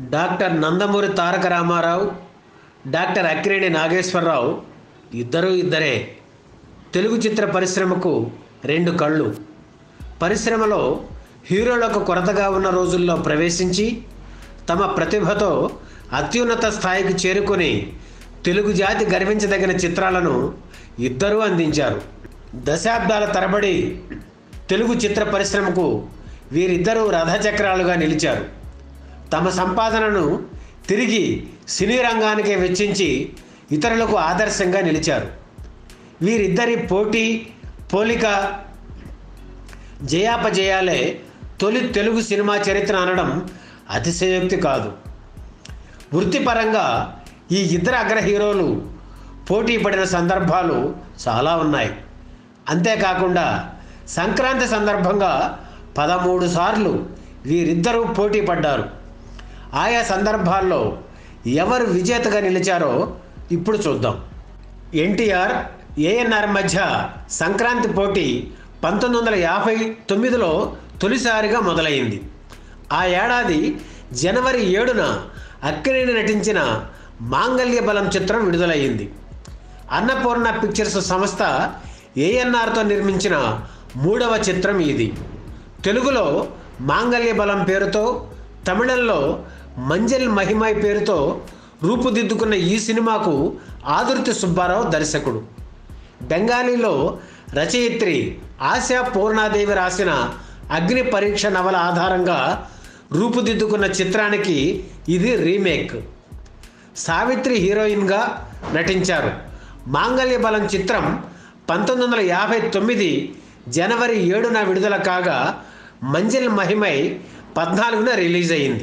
doctor Nandamuri Taraka Rama Rao doctor Akkineni Nageswara Rao ఇద్దరూ ఇద్దరే తెలుగు చిత్ర పరిశ్రమకు రెండు కళ్ళు పరిశ్రమలో హీరోలకు కొరతగా ఉన్న రోజుల్లో ప్రవేశించి తమ ప్రతిభతో అత్యున్నత స్థాయికి చేరుకొని తెలుగు జాతి గర్వించదగిన చిత్రాలను ఇద్దరూ అందించారు దశాబ్దాల తరబడి తెలుగు చిత్ర పరిశ్రమకు వీరిద్దరూ రథచక్రాలుగా నిలిచారు తమ సంపాదనను తిరిగి సినీ రంగానికి వెచ్చించి ఇతరులకు ఆదర్శంగా నిలిచారు వీరిద్దరి పోటీ పోలిక జయాపజయాలే తొలి తెలుగు సినిమా చరిత్ర అనడం అతిశయోక్తి కాదు వృత్తిపరంగా ఈ ఇద్దరు అగ్ర హీరోలు పోటీ పడిన సందర్భాలు చాలా ఉన్నాయి అంతేకాకుండా సంక్రాంతి సందర్భంగా పదమూడు సార్లు వీరిద్దరూ పోటీ పడ్డారు ఆయా సందర్భాల్లో ఎవరు విజేతగా నిలిచారో ఇప్పుడు చూద్దాం ఎన్టీఆర్ ఏఎన్ఆర్ మధ్య సంక్రాంతి పోటీ పంతొమ్మిది వందల యాభై తొమ్మిదిలో తొలిసారిగా మొదలైంది ఆ ఏడాది జనవరి ఏడున అక్కినేని నటించిన మాంగళ్య బలం చిత్రం విడుదలయ్యింది అన్నపూర్ణ పిక్చర్స్ సంస్థ ఏఎన్ఆర్తో నిర్మించిన మూడవ చిత్రం ఇది తెలుగులో మాంగళ్య బలం పేరుతో తమిళంలో మంజల్ మహిమై పేరుతో రూపుదిద్దుకున్న ఈ సినిమాకు ఆదుర్తి సుబ్బారావు దర్శకుడు బెంగాలీలో రచయిత్రి ఆశా పూర్ణాదేవి రాసిన అగ్ని పరీక్ష నవల ఆధారంగా రూపుదిద్దుకున్న చిత్రానికి ఇది రీమేక్ సావిత్రి హీరోయిన్గా నటించారు మాంగళ్య బలం చిత్రం పంతొమ్మిది వందల యాభై తొమ్మిది జనవరి ఏడున విడుదల కాగా మంజిల్ మహిమై పద్నాలుగున రిలీజ్ అయింది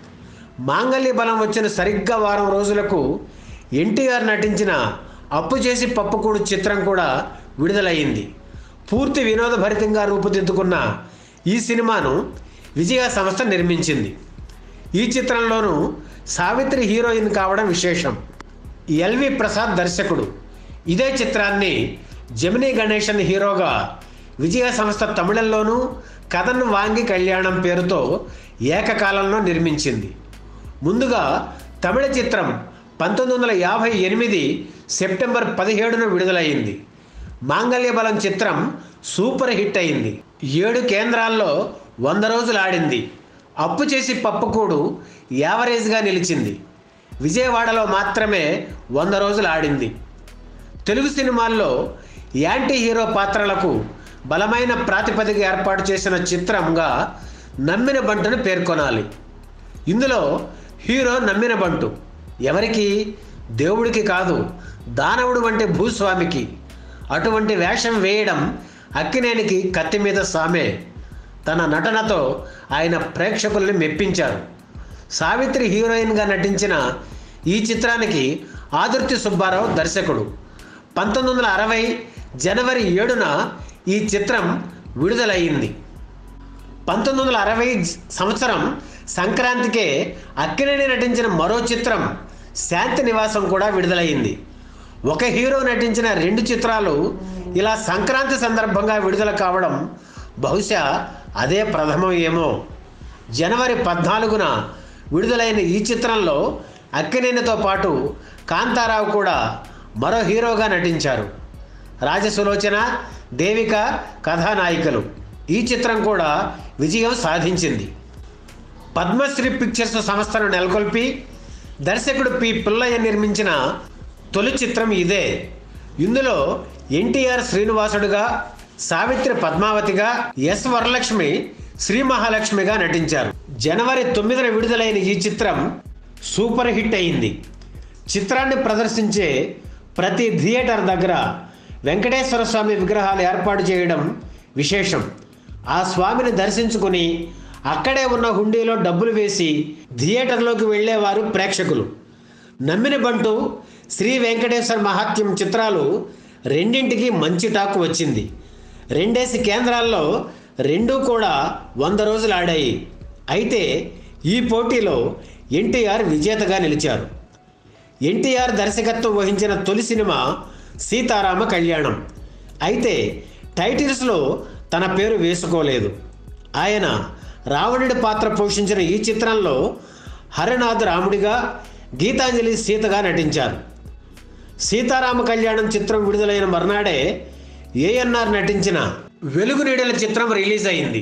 మాంగళ్య బలం వచ్చిన సరిగ్గా వారం రోజులకు ఎన్టీఆర్ నటించిన అప్పు చేసి పప్పుకూడు చిత్రం కూడా విడుదలయ్యింది పూర్తి వినోదభరితంగా రూపుదిద్దుకున్న ఈ సినిమాను విజయ సంస్థ నిర్మించింది ఈ చిత్రంలోనూ సావిత్రి హీరోయిన్ కావడం విశేషం ఎల్వి ప్రసాద్ దర్శకుడు ఇదే చిత్రాన్ని జమినీ గణేశన్ హీరోగా విజయ సంస్థ తమిళంలోనూ కథను వాంగి కళ్యాణం పేరుతో ఏకకాలంలో నిర్మించింది ముందుగా తమిళ చిత్రం పంతొమ్మిది వందల యాభై ఎనిమిది సెప్టెంబర్ పదిహేడున విడుదలయ్యింది మాంగళ్య బలం చిత్రం సూపర్ హిట్ అయింది ఏడు కేంద్రాల్లో వంద రోజులు ఆడింది అప్పు చేసి పప్పుకూడు యావరేజ్గా నిలిచింది విజయవాడలో మాత్రమే వంద రోజులు ఆడింది తెలుగు సినిమాల్లో యాంటీ హీరో పాత్రలకు బలమైన ప్రాతిపదిక ఏర్పాటు చేసిన చిత్రంగా నమ్మిన బంటును పేర్కొనాలి ఇందులో హీరో నమ్మిన బంటు ఎవరికి దేవుడికి కాదు దానవుడు వంటి భూస్వామికి అటువంటి వేషం వేయడం అక్కినేనికి కత్తి మీద సామే తన నటనతో ఆయన ప్రేక్షకుల్ని మెప్పించారు సావిత్రి హీరోయిన్గా నటించిన ఈ చిత్రానికి ఆదుర్తి సుబ్బారావు దర్శకుడు పంతొమ్మిది వందల అరవై జనవరి ఏడున ఈ చిత్రం విడుదలయ్యింది పంతొమ్మిది వందల అరవై సంవత్సరం సంక్రాంతికే అక్కినేని నటించిన మరో చిత్రం శాంతి నివాసం కూడా విడుదలయ్యింది ఒక హీరో నటించిన రెండు చిత్రాలు ఇలా సంక్రాంతి సందర్భంగా విడుదల కావడం బహుశా అదే ప్రథమం ఏమో జనవరి పద్నాలుగున విడుదలైన ఈ చిత్రంలో అక్కినేనితో పాటు కాంతారావు కూడా మరో హీరోగా నటించారు రాజసులోచన దేవిక కథానాయికలు ఈ చిత్రం కూడా విజయం సాధించింది పద్మశ్రీ పిక్చర్స్ సంస్థను నెలకొల్పి దర్శకుడు పి పుల్లయ్య నిర్మించిన తొలి చిత్రం ఇదే ఇందులో ఎన్టీఆర్ శ్రీనివాసుడుగా సావిత్రి పద్మావతిగా ఎస్ వరలక్ష్మి శ్రీ మహాలక్ష్మిగా నటించారు జనవరి తొమ్మిదిన విడుదలైన ఈ చిత్రం సూపర్ హిట్ అయింది చిత్రాన్ని ప్రదర్శించే ప్రతి థియేటర్ దగ్గర వెంకటేశ్వర స్వామి విగ్రహాలు ఏర్పాటు చేయడం విశేషం ఆ స్వామిని దర్శించుకుని అక్కడే ఉన్న హుండీలో డబ్బులు వేసి థియేటర్లోకి వెళ్ళేవారు ప్రేక్షకులు నమ్మిన బంటు శ్రీ వెంకటేశ్వర మహాత్యం చిత్రాలు రెండింటికి మంచి టాక్ వచ్చింది రెండేసి కేంద్రాల్లో రెండూ కూడా వంద రోజులు ఆడాయి అయితే ఈ పోటీలో ఎన్టీఆర్ విజేతగా నిలిచారు ఎన్టీఆర్ దర్శకత్వం వహించిన తొలి సినిమా సీతారామ కళ్యాణం అయితే టైటిల్స్లో తన పేరు వేసుకోలేదు ఆయన రావణుడి పాత్ర పోషించిన ఈ చిత్రంలో హరినాథ్ రాముడిగా గీతాంజలి సీతగా నటించారు సీతారామ కళ్యాణం చిత్రం విడుదలైన మర్నాడే ఏఎన్ఆర్ నటించిన వెలుగు నీడల చిత్రం రిలీజ్ అయింది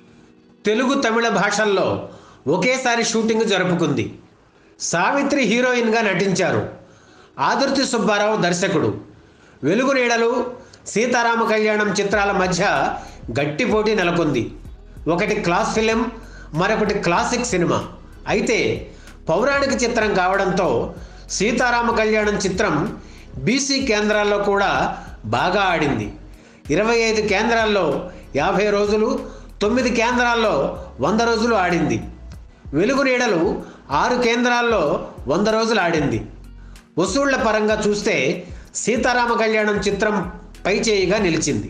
తెలుగు తమిళ భాషల్లో ఒకేసారి షూటింగ్ జరుపుకుంది సావిత్రి హీరోయిన్గా నటించారు ఆదుర్తి సుబ్బారావు దర్శకుడు వెలుగు నీడలు సీతారామ కళ్యాణం చిత్రాల మధ్య గట్టి పోటీ నెలకొంది ఒకటి క్లాస్ ఫిలిం మరొకటి క్లాసిక్ సినిమా అయితే పౌరాణిక చిత్రం కావడంతో సీతారామ కళ్యాణం చిత్రం బీసీ కేంద్రాల్లో కూడా బాగా ఆడింది ఇరవై ఐదు కేంద్రాల్లో యాభై రోజులు తొమ్మిది కేంద్రాల్లో వంద రోజులు ఆడింది వెలుగు నీడలు ఆరు కేంద్రాల్లో వంద రోజులు ఆడింది వసూళ్ల పరంగా చూస్తే సీతారామ కళ్యాణం చిత్రం పైచేయిగా నిలిచింది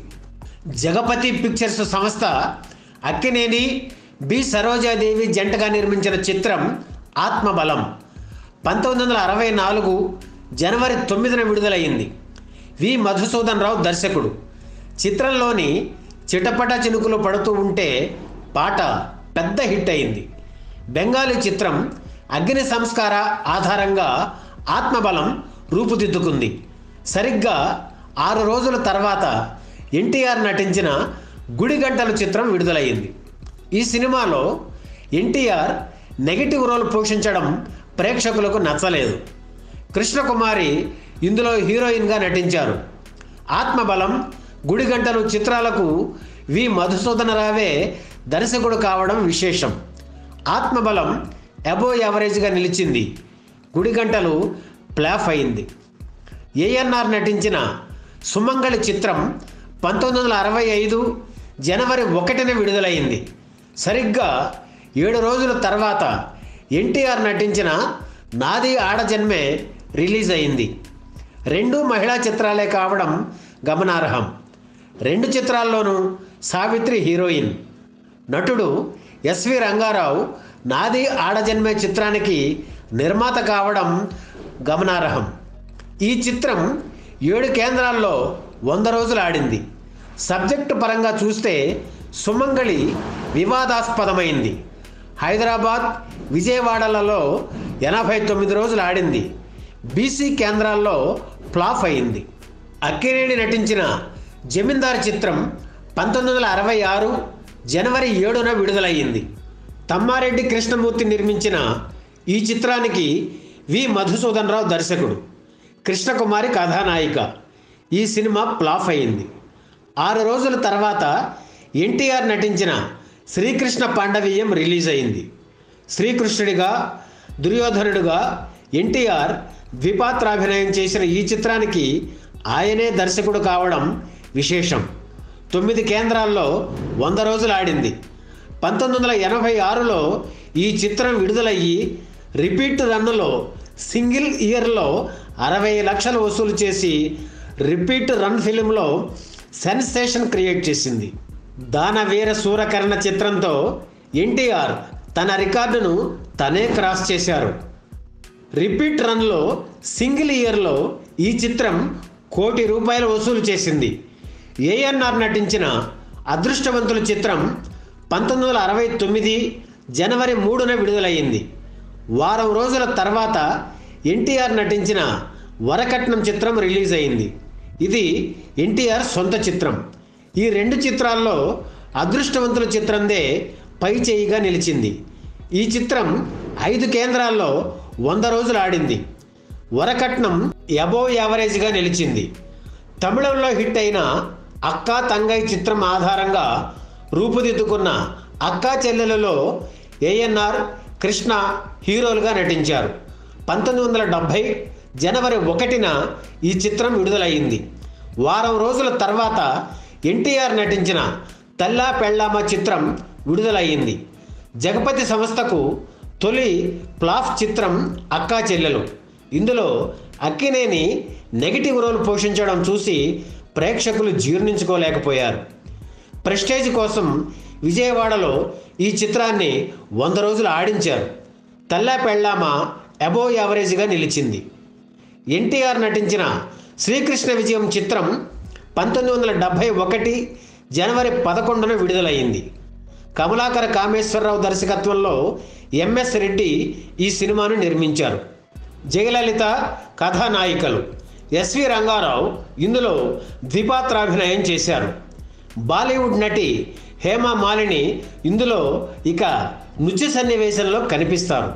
జగపతి పిక్చర్స్ సంస్థ అక్కినేని బి సరోజాదేవి జంటగా నిర్మించిన చిత్రం ఆత్మబలం పంతొమ్మిది వందల అరవై నాలుగు జనవరి తొమ్మిదిన విడుదలైంది వి మధుసూదన్ రావు దర్శకుడు చిత్రంలోని చిటపట చినుకులు పడుతూ ఉంటే పాట పెద్ద హిట్ అయింది బెంగాలీ చిత్రం అగ్ని సంస్కార ఆధారంగా ఆత్మబలం రూపుదిద్దుకుంది సరిగ్గా ఆరు రోజుల తర్వాత ఎన్టీఆర్ నటించిన గుడిగంటలు చిత్రం విడుదలయ్యింది ఈ సినిమాలో ఎన్టీఆర్ నెగిటివ్ రోల్ పోషించడం ప్రేక్షకులకు నచ్చలేదు కృష్ణకుమారి ఇందులో హీరోయిన్గా నటించారు ఆత్మబలం గుడిగంటలు చిత్రాలకు వి మధుసూదనరావే దర్శకుడు కావడం విశేషం ఆత్మబలం అబో యావరేజ్గా నిలిచింది గుడిగంటలు ప్లాఫ్ అయింది ఏఎన్ఆర్ నటించిన సుమంగళి చిత్రం పంతొమ్మిది వందల అరవై ఐదు జనవరి ఒకటిన విడుదలైంది సరిగ్గా ఏడు రోజుల తర్వాత ఎన్టీఆర్ నటించిన నాది ఆడజన్మే రిలీజ్ అయింది రెండు మహిళా చిత్రాలే కావడం గమనార్హం రెండు చిత్రాల్లోనూ సావిత్రి హీరోయిన్ నటుడు ఎస్వి రంగారావు నాది ఆడజన్మే చిత్రానికి నిర్మాత కావడం గమనార్హం ఈ చిత్రం ఏడు కేంద్రాల్లో వంద రోజులు ఆడింది సబ్జెక్టు పరంగా చూస్తే సుమంగళి వివాదాస్పదమైంది హైదరాబాద్ విజయవాడలలో ఎనభై తొమ్మిది రోజులు ఆడింది బీసీ కేంద్రాల్లో ఫ్లాప్ అయింది అక్కినేని నటించిన జమీందార్ చిత్రం పంతొమ్మిది వందల అరవై ఆరు జనవరి ఏడున విడుదలయ్యింది తమ్మారెడ్డి కృష్ణమూర్తి నిర్మించిన ఈ చిత్రానికి వి మధుసూదన్ రావు దర్శకుడు కృష్ణకుమారి కథానాయిక ఈ సినిమా ఫ్లాప్ అయింది ఆరు రోజుల తర్వాత ఎన్టీఆర్ నటించిన శ్రీకృష్ణ పాండవీయం రిలీజ్ అయింది శ్రీకృష్ణుడిగా దుర్యోధనుడిగా ఎన్టీఆర్ ద్విపాత్రాభినయం చేసిన ఈ చిత్రానికి ఆయనే దర్శకుడు కావడం విశేషం తొమ్మిది కేంద్రాల్లో వంద రోజులు ఆడింది పంతొమ్మిది వందల ఎనభై ఆరులో ఈ చిత్రం విడుదలయ్యి రిపీట్ రన్నులో సింగిల్ ఇయర్లో అరవై లక్షలు వసూలు చేసి రిపీట్ రన్ ఫిలింలో సెన్సేషన్ క్రియేట్ చేసింది దానవీర సూరకర్ణ చిత్రంతో ఎన్టీఆర్ తన రికార్డును తనే క్రాస్ చేశారు రిపీట్ రన్లో సింగిల్ ఇయర్లో ఈ చిత్రం కోటి రూపాయలు వసూలు చేసింది ఏఎన్ఆర్ నటించిన అదృష్టవంతుల చిత్రం పంతొమ్మిది వందల అరవై తొమ్మిది జనవరి మూడున విడుదలయ్యింది వారం రోజుల తర్వాత ఎన్టీఆర్ నటించిన వరకట్నం చిత్రం రిలీజ్ అయింది ఇది ఎన్టీఆర్ సొంత చిత్రం ఈ రెండు చిత్రాల్లో అదృష్టవంతుల చిత్రందే పై చేయిగా నిలిచింది ఈ చిత్రం ఐదు కేంద్రాల్లో వంద రోజులు ఆడింది వరకట్నం ఎబో యావరేజ్గా నిలిచింది తమిళంలో హిట్ అయిన అక్కా తంగై చిత్రం ఆధారంగా రూపుదిద్దుకున్న అక్కా చెల్లెలలో ఏఎన్ఆర్ కృష్ణ హీరోలుగా నటించారు పంతొమ్మిది వందల డెబ్భై జనవరి ఒకటిన ఈ చిత్రం విడుదలయ్యింది వారం రోజుల తర్వాత ఎన్టీఆర్ నటించిన తల్లా పెళ్ళామ చిత్రం విడుదలయ్యింది జగపతి సంస్థకు తొలి ప్లాఫ్ చిత్రం అక్కా చెల్లెలు ఇందులో అక్కినేని నెగిటివ్ రోల్ పోషించడం చూసి ప్రేక్షకులు జీర్ణించుకోలేకపోయారు ప్రెస్టేజ్ కోసం విజయవాడలో ఈ చిత్రాన్ని వంద రోజులు ఆడించారు తల్లా పెళ్ళామ అబో యావరేజ్గా నిలిచింది ఎన్టీఆర్ నటించిన శ్రీకృష్ణ విజయం చిత్రం పంతొమ్మిది వందల డెబ్భై ఒకటి జనవరి పదకొండున విడుదలయ్యింది కమలాకర కామేశ్వరరావు దర్శకత్వంలో ఎంఎస్ రెడ్డి ఈ సినిమాను నిర్మించారు జయలలిత కథానాయికలు ఎస్వి రంగారావు ఇందులో ద్విపాత్రాభినయం చేశారు బాలీవుడ్ నటి హేమ మాలిని ఇందులో ఇక నృత్య సన్నివేశంలో కనిపిస్తారు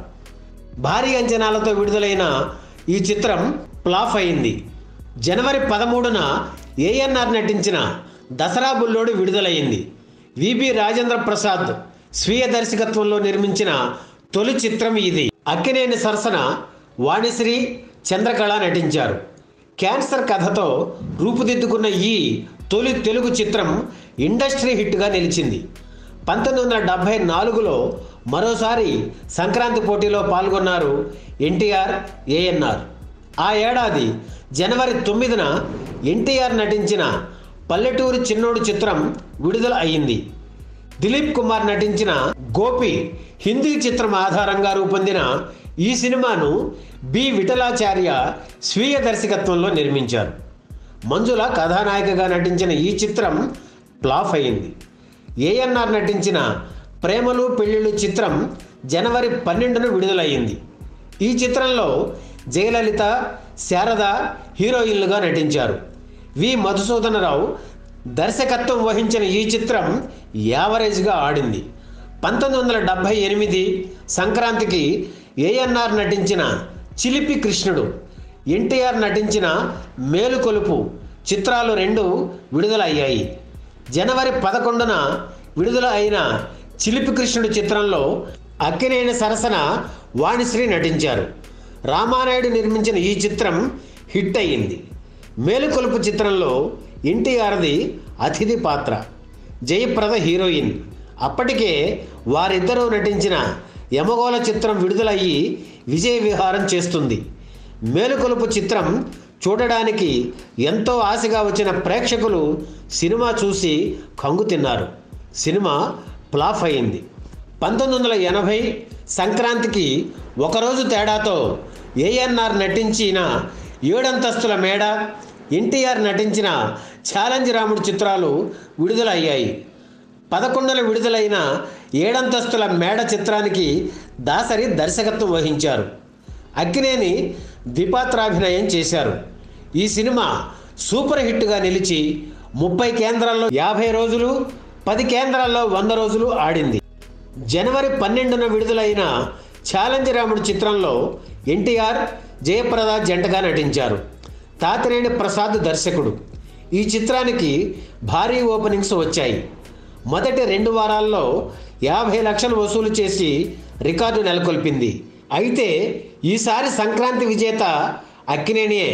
భారీ అంచనాలతో విడుదలైన ఈ చిత్రం ఫ్లాప్ అయింది జనవరి పదమూడున ఏఎన్ఆర్ నటించిన దసరా బుల్లోడు విడుదలైంది విబి రాజేంద్ర ప్రసాద్ స్వీయ దర్శకత్వంలో నిర్మించిన తొలి చిత్రం ఇది అక్కినేని సరసన వాణిశ్రీ చంద్రకళ నటించారు క్యాన్సర్ కథతో రూపుదిద్దుకున్న ఈ తొలి తెలుగు చిత్రం ఇండస్ట్రీ హిట్గా నిలిచింది పంతొమ్మిది వందల డెబ్భై నాలుగులో మరోసారి సంక్రాంతి పోటీలో పాల్గొన్నారు ఎన్టీఆర్ ఏఎన్ఆర్ ఆ ఏడాది జనవరి తొమ్మిదిన ఎన్టీఆర్ నటించిన పల్లెటూరు చిన్నోడు చిత్రం విడుదల అయింది దిలీప్ కుమార్ నటించిన గోపి హిందీ చిత్రం ఆధారంగా రూపొందిన ఈ సినిమాను బి విఠలాచార్య స్వీయ దర్శకత్వంలో నిర్మించారు మంజుల కథానాయికగా నటించిన ఈ చిత్రం ఫ్లాప్ అయింది ఏఎన్ఆర్ నటించిన ప్రేమలు పెళ్ళిళ్ళు చిత్రం జనవరి పన్నెండున విడుదలయ్యింది ఈ చిత్రంలో జయలలిత శారద హీరోయిన్లుగా నటించారు వి మధుసూదనరావు దర్శకత్వం వహించిన ఈ చిత్రం యావరేజ్గా ఆడింది పంతొమ్మిది వందల డెబ్భై ఎనిమిది సంక్రాంతికి ఏఎన్ఆర్ నటించిన చిలిపి కృష్ణుడు ఎన్టీఆర్ నటించిన మేలుకొలుపు చిత్రాలు రెండు విడుదలయ్యాయి జనవరి పదకొండున విడుదల అయిన చిలిపి కృష్ణుడు చిత్రంలో అక్కినేని సరసన వాణిశ్రీ నటించారు రామానాయుడు నిర్మించిన ఈ చిత్రం హిట్ అయ్యింది మేలుకొలుపు చిత్రంలో ఎన్టీఆర్ది అతిథి పాత్ర జయప్రద హీరోయిన్ అప్పటికే వారిద్దరూ నటించిన యమగోళ చిత్రం విడుదలయ్యి విజయ విహారం చేస్తుంది మేలుకొలుపు చిత్రం చూడడానికి ఎంతో ఆశగా వచ్చిన ప్రేక్షకులు సినిమా చూసి కంగు తిన్నారు సినిమా ఫ్లాప్ అయింది పంతొమ్మిది వందల ఎనభై సంక్రాంతికి ఒకరోజు తేడాతో ఏఎన్ఆర్ నటించిన ఏడంతస్తుల మేడ ఎన్టీఆర్ నటించిన ఛాలెంజ్ రాముడు చిత్రాలు విడుదలయ్యాయి పదకొండున విడుదలైన ఏడంతస్తుల మేడ చిత్రానికి దాసరి దర్శకత్వం వహించారు అక్కినేని ద్విపాత్రాభినయం చేశారు ఈ సినిమా సూపర్ హిట్గా నిలిచి ముప్పై కేంద్రాల్లో యాభై రోజులు పది కేంద్రాల్లో వంద రోజులు ఆడింది జనవరి పన్నెండున విడుదలైన ఛాలెంజ్ రాముడు చిత్రంలో ఎన్టీఆర్ జయప్రద జంటగా నటించారు తాతినేని ప్రసాద్ దర్శకుడు ఈ చిత్రానికి భారీ ఓపెనింగ్స్ వచ్చాయి మొదటి రెండు వారాల్లో యాభై లక్షలు వసూలు చేసి రికార్డు నెలకొల్పింది అయితే ఈసారి సంక్రాంతి విజేత అక్కినేనియే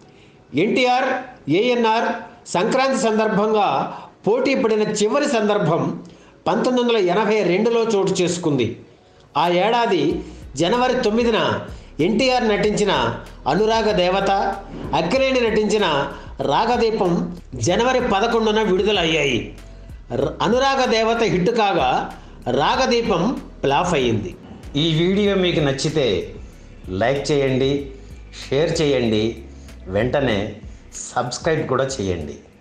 ఎన్టీఆర్ ఏఎన్ఆర్ సంక్రాంతి సందర్భంగా పోటీ పడిన చివరి సందర్భం పంతొమ్మిది వందల ఎనభై రెండులో చోటు చేసుకుంది ఆ ఏడాది జనవరి తొమ్మిదిన ఎన్టీఆర్ నటించిన అనురాగ దేవత అక్కినేని నటించిన రాగదీపం జనవరి పదకొండున విడుదలయ్యాయి ర- అనురాగ దేవత హిట్ కాగా రాగదీపం ఫ్లాప్ అయ్యింది ఈ వీడియో మీకు నచ్చితే లైక్ చేయండి షేర్ చేయండి వెంటనే సబ్స్క్రైబ్ కూడా చేయండి